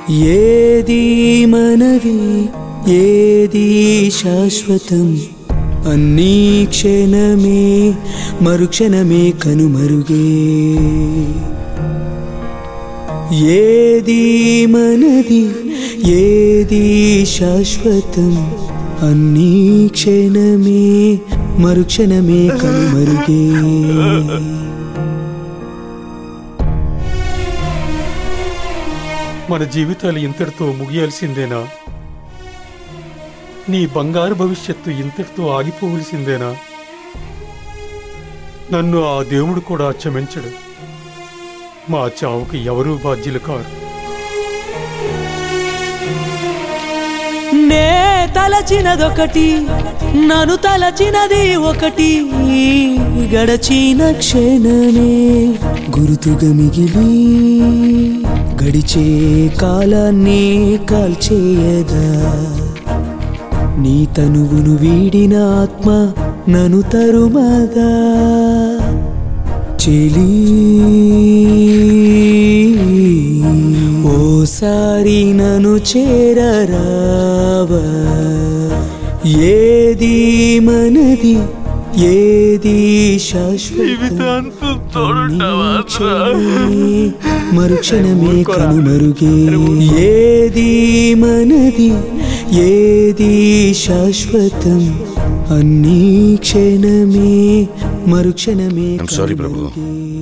ఏది మనది ఏది శాశ్వతం అన్నీ క్షణమే మరుక్షణమే కనుమరుగే ఏది మనది ఏది శాశ్వతం అన్నీ క్షణమే మరుక్షణమే కనుమరుగే మన జీవితాలు ఇంతటితో ముగియాల్సిందేనా నీ బంగారు భవిష్యత్తు ఇంతటితో ఆగిపోవలసిందేనా నన్ను ఆ దేవుడు కూడా క్షమించడు మా చావుకి ఎవరూ బాధ్యులు కారు నే తలచినదొకటి నన్ను తలచినది ఒకటి గడచిన క్షణమే గుర్తుగా మిగిలి గడిచే కాలాన్ని కాల్చేయదా నీ తనువును వీడిన ఆత్మ నను తరుమదా చెలి ఓసారి నన్ను చేరరావా ఏది మనది ఏది శాశ్వతం అన్నీ క్షణమే, మరుక్షణమే కనుమరుగే ఏది మనది ఏది శాశ్వతం అన్నీ క్షణమే మరుక్షణమే I'm sorry, ప్రభు. కనుమరుగే.